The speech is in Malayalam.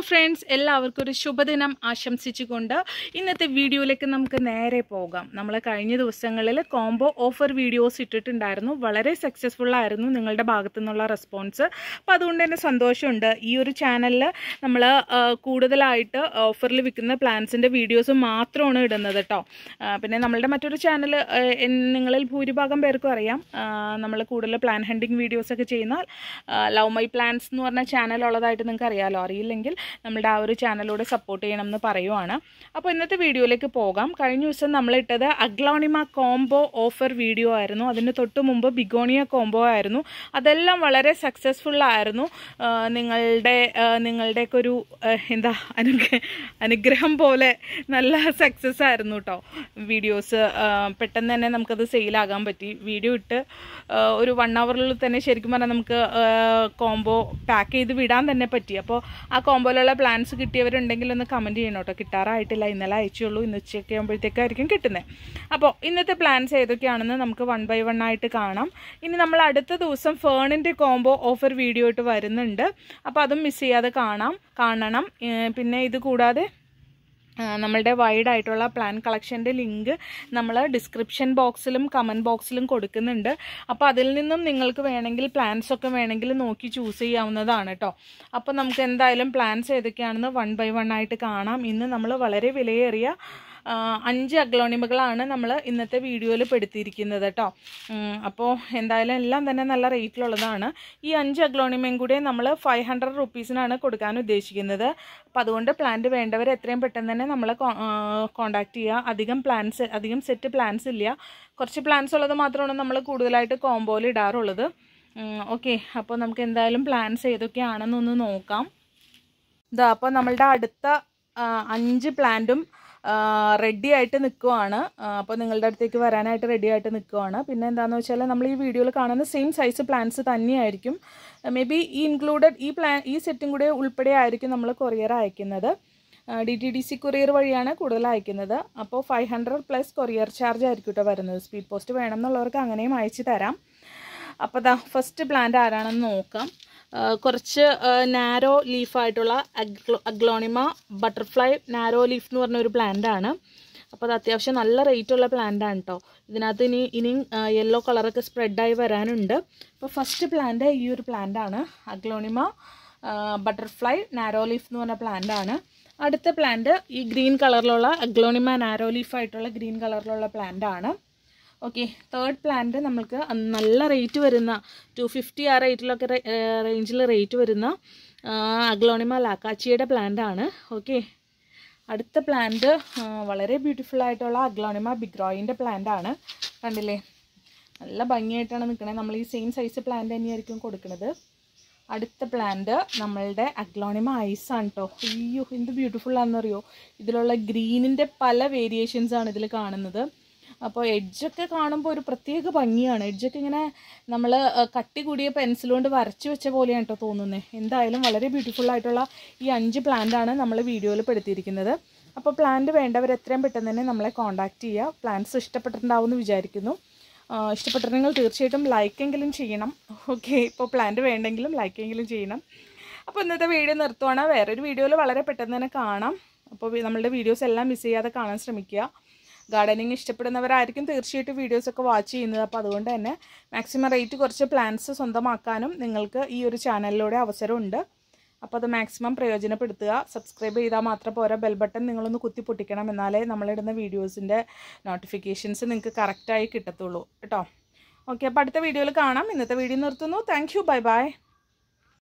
ഫ്രണ്ട്സ് എല്ലാവർക്കും ഒരു ശുഭദിനം ആശംസിച്ചുകൊണ്ട് ഇന്നത്തെ വീഡിയോയിലേക്ക് നമുക്ക് നേരെ പോകാം നമ്മൾ കഴിഞ്ഞ ദിവസങ്ങളിൽ കോംബോ ഓഫർ വീഡിയോസ് ഇട്ടിട്ടുണ്ടായിരുന്നു വളരെ സക്സസ്ഫുൾ ആയിരുന്നു നിങ്ങളുടെ ഭാഗത്തു നിന്നുള്ള റെസ്പോൺസ് അപ്പോൾ അതുകൊണ്ട് തന്നെ സന്തോഷമുണ്ട് ഈ ഒരു ചാനലിൽ നമ്മൾ കൂടുതലായിട്ട് ഓഫറിൽ വിൽക്കുന്ന പ്ലാൻസിൻ്റെ വീഡിയോസ് മാത്രമാണ് ഇടുന്നത് കേട്ടോ ആ, പിന്നെ നമ്മളുടെ മറ്റൊരു ചാനൽ നിങ്ങളിൽ ഭൂരിഭാഗം പേർക്കും അറിയാം നമ്മൾ കൂടുതൽ പ്ലാൻ ഹണ്ടിങ് വീഡിയോസൊക്കെ ചെയ്യുന്ന ലവ് മൈ പ്ലാൻസ് എന്ന് പറഞ്ഞ ചാനൽ ഉള്ളതായിട്ട് നിങ്ങൾക്ക് അറിയാമല്ലോ അറിയില്ലെങ്കിൽ നമ്മുടെ ആ ഒരു ചാനലിലൂടെ സപ്പോർട്ട് ചെയ്യണം എന്ന് പറയുവാണ് അപ്പോൾ ഇന്നത്തെ വീഡിയോയിലേക്ക് പോകാം കഴിഞ്ഞ ദിവസം നമ്മളിട്ടത് അഗ്ലോണിമ കോംബോ ഓഫർ വീഡിയോ ആയിരുന്നു അതിന് തൊട്ട് മുമ്പ് ബിഗോണിയ കോംബോ ആയിരുന്നു അതെല്ലാം വളരെ സക്സസ്ഫുൾ ആയിരുന്നു ആ, നിങ്ങളുടെ ആ, നിങ്ങളുടെയൊക്കെ ഒരു ആ, എന്താ അനുഗ്രഹ അനുഗ്രഹം പോലെ നല്ല സക്സസ് ആയിരുന്നു കേട്ടോ വീഡിയോസ് പെട്ടെന്ന് തന്നെ നമുക്കത് സെയിലാകാൻ പറ്റി വീഡിയോ ഇട്ട് ആ, ഒരു വൺ അവറിൽ തന്നെ ശരിക്കും പറഞ്ഞാൽ നമുക്ക് കോംബോ പാക്ക് ചെയ്ത് വിടാൻ തന്നെ പറ്റി അപ്പോൾ ആ കോംബോയിലുള്ള പ്ലാൻസ് കിട്ടിയവരുണ്ടെങ്കിൽ ഒന്ന് കമൻറ്റ് ചെയ്യണം കേട്ടോ കിട്ടാറായിട്ടില്ല ഇന്നലെ അയച്ചുള്ളൂ ഇന്ന് ഉച്ചയൊക്കെ ആകുമ്പോഴത്തേക്കായിരിക്കും കിട്ടുന്നത് അപ്പോൾ ഇന്നത്തെ പ്ലാൻസ് ഏതൊക്കെയാണെന്ന് നമുക്ക് വൺ ബൈ വൺ ആയിട്ട് കാണാം ഇനി നമ്മൾ അടുത്ത ദിവസം ഫേണിൻ്റെ കോംബോ ഓഫർ വീഡിയോ ആയിട്ട് വരുന്നുണ്ട് അപ്പോൾ അതും മിസ് ചെയ്യാതെ കാണാം കാണണം ഏഹ് പിന്നെ ഇത് കൂടാതെ ആ, നമ്മളുടെ വൈഡ് ആയിട്ടുള്ള പ്ലാൻ കളക്ഷൻ്റെ ലിങ്ക് നമ്മൾ ഡിസ്ക്രിപ്ഷൻ ബോക്സിലും കമൻറ്റ് ബോക്സിലും കൊടുക്കുന്നുണ്ട് അപ്പോൾ അതിൽ നിന്നും നിങ്ങൾക്ക് വേണമെങ്കിൽ പ്ലാൻസ് ഒക്കെ വേണമെങ്കിൽ നോക്കി ചൂസ് ചെയ്യാവുന്നതാണ് കേട്ടോ അപ്പോൾ നമുക്ക് എന്തായാലും പ്ലാൻസ് ഏതൊക്കെയാണെന്ന് വൺ ബൈ വൺ ആയിട്ട് കാണാം ഇന്ന് നമ്മൾ വളരെ വിലയേറിയ ആ, അഞ്ച് അഗ്ലോണിമകളാണ് നമ്മൾ ഇന്നത്തെ വീഡിയോയിൽ പെടുത്തിയിരിക്കുന്നത് കേട്ടോ അപ്പോൾ എന്തായാലും എല്ലാം തന്നെ നല്ല റേറ്റിലുള്ളതാണ് ഈ അഞ്ച് അഗ്ലോണിമയും കൂടെ നമ്മൾ ഫൈവ് ഹൺഡ്രഡ് റുപ്പീസിനാണ് കൊടുക്കാൻ ഉദ്ദേശിക്കുന്നത് അപ്പോൾ അതുകൊണ്ട് പ്ലാന്റ് വേണ്ടവർ എത്രയും പെട്ടെന്ന് തന്നെ നമ്മളെ കോൺടാക്ട് ചെയ്യുക അധികം പ്ലാൻസ് അധികം സെറ്റ് പ്ലാൻസ് ഇല്ല കുറച്ച് പ്ലാൻസ് ഉള്ളത് മാത്രമാണ് നമ്മൾ കൂടുതലായിട്ട് കോംബോയിൽ ഇടാറുള്ളത് ഓക്കെ അപ്പോൾ നമുക്ക് എന്തായാലും പ്ലാൻസ് ഏതൊക്കെയാണെന്നൊന്ന് നോക്കാം ഇതാ അപ്പോൾ നമ്മളുടെ അടുത്ത ആ, അഞ്ച് പ്ലാന്റും റെഡി ആയിട്ട് നിൽക്കുവാണ് അപ്പോൾ നിങ്ങളുടെ അടുത്തേക്ക് വരാനായിട്ട് റെഡി ആയിട്ട് നിൽക്കുവാണ് പിന്നെ എന്താണെന്ന് വെച്ചാൽ നമ്മൾ ഈ വീഡിയോയിൽ കാണുന്ന സെയിം സൈസ് പ്ലാന്റ്സ് തന്നെയായിരിക്കും മേ ബി ഈ ഇൻക്ലൂഡഡ് ഈ പ്ലാൻ ഈ സെറ്റും കൂടെ ഉൾപ്പെടെ ആയിരിക്കും നമ്മൾ കൊറിയർ അയക്കുന്നത് D T D C courier വഴിയാണ് കൂടുതൽ അയക്കുന്നത് അപ്പോൾ five hundred plus courier charge ആയിരിക്കും കേട്ടോ വരുന്നത് സ്പീഡ് പോസ്റ്റ് വേണം എന്നുള്ളവർക്ക് അങ്ങനെയും അയച്ചു തരാം അപ്പോൾ ദാ ഫസ്റ്റ് പ്ലാന്റ് ആരാണെന്ന് നോക്കാം ആ, കുറച്ച് നാരോ ലീഫായിട്ടുള്ള അഗ്ലോ അഗ്ലോണിമ ബട്ടർഫ്ലൈ നാരോ ലീഫ് എന്ന് പറഞ്ഞ ഒരു പ്ലാന്റ് ആണ് അപ്പോൾ അത് അത്യാവശ്യം നല്ല റേറ്റ് ഉള്ള പ്ലാന്റ് ആണ് കേട്ടോ ഇതിനകത്ത് ഇനി ഇനിയും യെല്ലോ കളറൊക്കെ സ്പ്രെഡായി വരാനുണ്ട് അപ്പോൾ ഫസ്റ്റ് പ്ലാന്റ് ഈ ഒരു പ്ലാന്റ് ആണ് അഗ്ലോണിമ ബട്ടർഫ്ലൈ നാരോ ലീഫ് എന്ന് പറഞ്ഞ പ്ലാന്റ് ആണ് അടുത്ത പ്ലാന്റ് ഈ ഗ്രീൻ കളറിലുള്ള അഗ്ലോണിമ നാരോ ലീഫ് ആയിട്ടുള്ള ഗ്രീൻ കളറിലുള്ള പ്ലാന്റ് ആണ് ഓക്കെ തേർഡ് പ്ലാന്റ് നമ്മൾക്ക് നല്ല റേറ്റ് വരുന്ന ടു ഫിഫ്റ്റി ആ റേറ്റിലൊക്കെ റേഞ്ചിൽ റേറ്റ് വരുന്ന അഗ്ലോണിമ ലാക്കാച്ചിയുടെ പ്ലാന്റ് ആണ് ഓക്കെ അടുത്ത പ്ലാന്റ് വളരെ ബ്യൂട്ടിഫുൾ ആയിട്ടുള്ള അഗ്ലോണിമ ബിഗ്രോയിൻ്റെ പ്ലാന്റ് ആണ് കണ്ടില്ലേ നല്ല ഭംഗിയായിട്ടാണ് നിൽക്കുന്നത് നമ്മൾ ഈ സെയിം സൈസ് പ്ലാന്റ് തന്നെയായിരിക്കും കൊടുക്കുന്നത് അടുത്ത പ്ലാന്റ് നമ്മളുടെ അഗ്ലോണിമ ഐസ് ആണ് കേട്ടോ അയ്യോ എന്ത് ബ്യൂട്ടിഫുൾ ആണെന്നറിയോ ഇതിലുള്ള ഗ്രീനിൻ്റെ പല വേരിയേഷൻസ് ആണ് ഇതിൽ കാണുന്നത് അപ്പോൾ എഡ്ജൊക്കെ കാണുമ്പോൾ ഒരു പ്രത്യേക ഭംഗിയാണ് എഡ്ജൊക്കെ ഇങ്ങനെ നമ്മൾ കട്ടി കൂടിയ പെൻസിൽ കൊണ്ട് വരച്ച് വെച്ച പോലെയാണ് കേട്ടോ തോന്നുന്നത് എന്തായാലും വളരെ ബ്യൂട്ടിഫുൾ ആയിട്ടുള്ള ഈ അഞ്ച് പ്ലാന്റ് ആണ് നമ്മൾ വീഡിയോയിൽ പെടുത്തിയിരിക്കുന്നത് അപ്പോൾ പ്ലാന്റ് വേണ്ടവർ എത്രയും പെട്ടെന്ന് തന്നെ നമ്മളെ കോൺടാക്റ്റ് ചെയ്യുക പ്ലാന്റ്സ് ഇഷ്ടപ്പെട്ടിട്ടുണ്ടാവും എന്ന് വിചാരിക്കുന്നു ആ, ഇഷ്ടപ്പെട്ടിട്ടുണ്ടെങ്കിൽ തീർച്ചയായിട്ടും ലൈക്കെങ്കിലും ചെയ്യണം ഓക്കെ ഇപ്പോൾ പ്ലാന്റ് വേണ്ടെങ്കിലും ലൈക്കെങ്കിലും ചെയ്യണം അപ്പോൾ ഇന്നത്തെ വീഡിയോ നിർത്തുവാണ് വേറൊരു വീഡിയോയിൽ വളരെ പെട്ടെന്ന് തന്നെ കാണാം അപ്പോൾ വി- നമ്മളുടെ വീഡിയോസ് എല്ലാം മിസ് ചെയ്യാതെ കാണാൻ ശ്രമിക്കുക ഗാർഡനിങ് ഇഷ്ടപ്പെടുന്നവരായിരിക്കും തീർച്ചയായിട്ടും വീഡിയോസൊക്കെ വാച്ച് ചെയ്യുന്നത് അപ്പോൾ അതുകൊണ്ട് തന്നെ മാക്സിമം റേറ്റ് കുറച്ച് പ്ലാൻസ് സ്വന്തമാക്കാനും നിങ്ങൾക്ക് ഈ ഒരു ചാനലിലൂടെ അവസരമുണ്ട് അപ്പോൾ അത് മാക്സിമം പ്രയോജനപ്പെടുത്തുക സബ്സ്ക്രൈബ് ചെയ്താൽ മാത്രം പോരാ ബെൽ ബട്ടൺ നിങ്ങളൊന്ന് കുത്തി പൊട്ടിക്കണം എന്നാലേ നമ്മളിടുന്ന വീഡിയോസിൻ്റെ നോട്ടിഫിക്കേഷൻസ് നിങ്ങൾക്ക് കറക്റ്റായി കിട്ടത്തുള്ളൂ കേട്ടോ ഓക്കെ അപ്പോൾ അടുത്ത വീഡിയോയിൽ കാണാം ഇന്നത്തെ വീഡിയോ നിർത്തുന്നു താങ്ക് യു ബൈ ബൈ